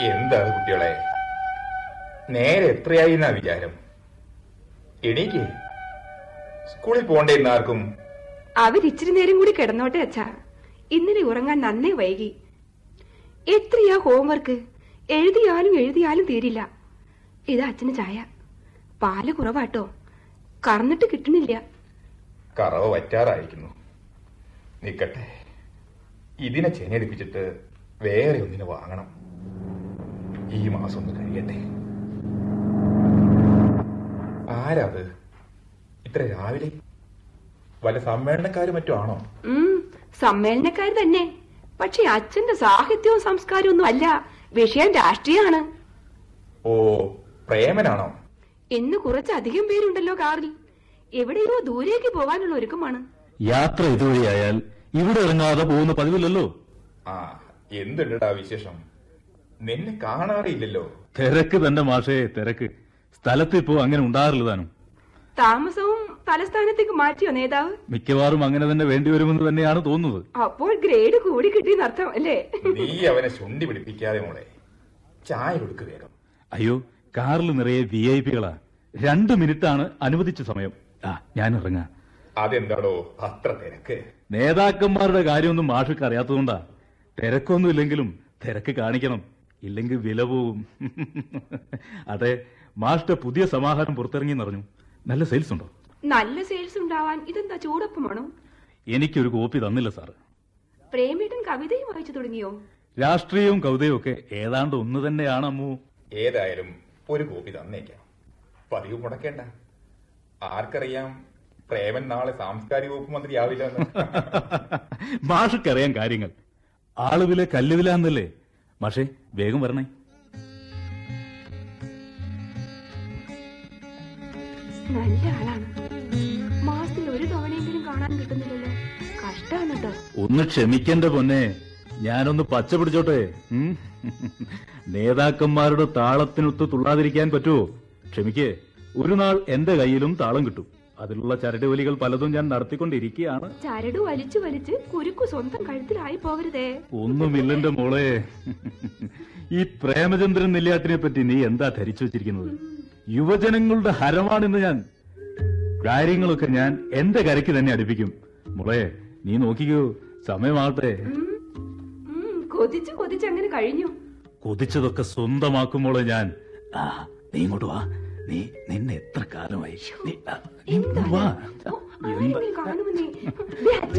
എന്താണ് കുട്ടികളെ നേരെ എത്രയായി എന്നാ വിചാരം എണീക്ക് സ്കൂളിൽ പോകണ്ടേന്ന് ആർക്കും അവരിച്ചിരി നേരം കൂടി കിടന്നോട്ടെ അച്ഛാ ഇന്നലെ ഉറങ്ങാൻ നന്നേ വൈകി എത്രയാ ഹോംവർക്ക് എഴുതിയാലും എഴുതിയാലും തീരില്ല ഇത് അച്ഛന് ചായ പാല് കുറവാട്ടോ കറന്നിട്ട് കിട്ടണില്ല കറവ വറ്റാറായിരിക്കുന്നു നിക്കട്ടെ ഇതിനെ ചെനടിപ്പിച്ചിട്ട് വേറെ ഒന്നിനെ വാങ്ങണം ഈ മാസം ഒന്ന് കഴിയട്ടെ ആരാത് ഇത്ര രാവിലെ വല്ല സമ്മേളനക്കാരും മറ്റോ ആണോ ഉം സമ്മേളനക്കാർ തന്നെ പക്ഷെ അച്ഛന്റെ സാഹിത്യവും സംസ്കാരവും ഒന്നും അല്ല വിഷയം രാഷ്ട്രീയമാണ് ഓ പ്രേമനാണോ ഇന്ന് കുറച്ചധികം പേരുണ്ടല്ലോ കാറിൽ എവിടെയോ ദൂരേക്ക് പോകാനുള്ള ഒരുക്കമാണ് യാത്ര ഇതുവഴിയായാൽ ഇവിടെ ഇറങ്ങാതെ പോകുന്ന പതിവില്ലല്ലോ ആ എന്തുണ്ടടാ വിശേഷം നിന്നെ കാണാറില്ലല്ലോ തിരക്ക് തന്റെ മാഷേ തിരക്ക് സ്ഥലത്ത് ഇപ്പോ അങ്ങനെ ഉണ്ടാറില്ല താനും താമസവും തലസ്ഥാനത്തേക്ക് മാറ്റിയോ നേതാവ് മിക്കവാറും അങ്ങനെ തന്നെ വേണ്ടിവരുമെന്ന് തന്നെയാണ് തോന്നുന്നത് അപ്പോൾ ഗ്രേഡ് കൂടി കിട്ടിയെന്നർത്ഥം അല്ലേ നീ അവനെ ചുണ്ടി പിടിപ്പിക്കാതെ മോളെ ചായ കൊടുക്ക് വേഗം അയ്യോ കാറിൽ നിറയെ വി ഐ പികളാ രണ്ട് മിനിറ്റാണ് അനുവദിച്ച സമയം ആ ഞാൻ ഇറങ്ങാം അതെന്താടോ അത്ര തിരക്ക് നേതാക്കന്മാരുടെ കാര്യമൊന്നും മാഷക്ക് അറിയാത്തതുകൊണ്ടാ തിരക്കൊന്നും ഇല്ലെങ്കിലും തിരക്ക് കാണിക്കണം ഇല്ലെങ്കിൽ വില പോവും അതെ മാഷിന്റെ പുതിയ സമാഹാരം പുറത്തിറങ്ങി എന്നറിഞ്ഞു നല്ല സെയിൽസ് ഉണ്ടോ നല്ല സെയിൽസ് ഉണ്ടാവാൻ ഇതെന്താ ചൂടൊപ്പമാണോ എനിക്കൊരു കോപ്പി തന്നില്ല സാറ് പ്രേമേട്ടൻ കവിതയും വായിച്ചു തുടങ്ങിയോ രാഷ്ട്രീയവും കവിതയും ഒക്കെ ഏതാണ്ട് ഒന്ന് തന്നെയാണ് അമ്മു ഏതായാലും ഒരു കോപ്പി തന്നേക്കാം പതിവ് മുടക്കേണ്ട ആർക്കറിയാം പ്രേമൻ നാളെ സാംസ്കാരിക വകുപ്പ് മന്ത്രി ആവില്ല മാഷക്കറിയാൻ കാര്യങ്ങൾ ആളുവിലെ കല്ലുവിലാന്നല്ലേ മാഷേ വേഗം വരണേ നല്ല ആളാണ് മാസത്തിൽ ഒരു തവണയെങ്കിലും കാണാൻ കിട്ടുന്നില്ലല്ലോ കഷ്ടാണ് കേട്ടോ ഒന്ന് ക്ഷമിക്കണ്ട പൊന്നെ ഞാനൊന്ന് പച്ച പിടിച്ചോട്ടെ ഉം? നേതാക്കന്മാരുടെ താളത്തിനൊത്ത് തുള്ളാതിരിക്കാൻ പറ്റുമോ ക്ഷമിക്കേ ഒരു നാൾ എന്റെ കയ്യിലും താളം കിട്ടും അതിലുള്ള ചരടുവലികൾ പലതും ഞാൻ നടത്തിക്കൊണ്ടിരിക്കുകയാണ് ചരട് വലിച്ചു വലിച്ച് കുരുക്കു സ്വന്തം കഴുത്തിലായി പോകരുതേ ഒന്നുമില്ലെന്റെ മോളെ ഈ പ്രേമചന്ദ്രൻ നെല്ലിയാട്ടിനെ പറ്റി നീ എന്താ ധരിച്ചു വെച്ചിരിക്കുന്നത് യുവജനങ്ങളുടെ ഹരമാണെന്ന് ഞാൻ കാര്യങ്ങളൊക്കെ ഞാൻ എന്റെ കരയ്ക്ക് തന്നെ അടുപ്പിക്കും മോളെ നീ നോക്കിക്കോ സമയമാകട്ടെ ഉം. ഉം, കൊതിച്ച് കൊതിച്ച് അങ്ങനെ കഴിഞ്ഞു കൊതിച്ചതൊക്കെ സ്വന്തമാക്കും മോളെ ഞാൻ ആ നീ ഇങ്ങോട്ട് വാ നീ നിന്നെ എത്ര കാലമായി നീ, ആ, നീ എന്താ വാ ഓ, ആരെങ്കിലും കാണുമെന്നേ ദേ, അച്ഛാ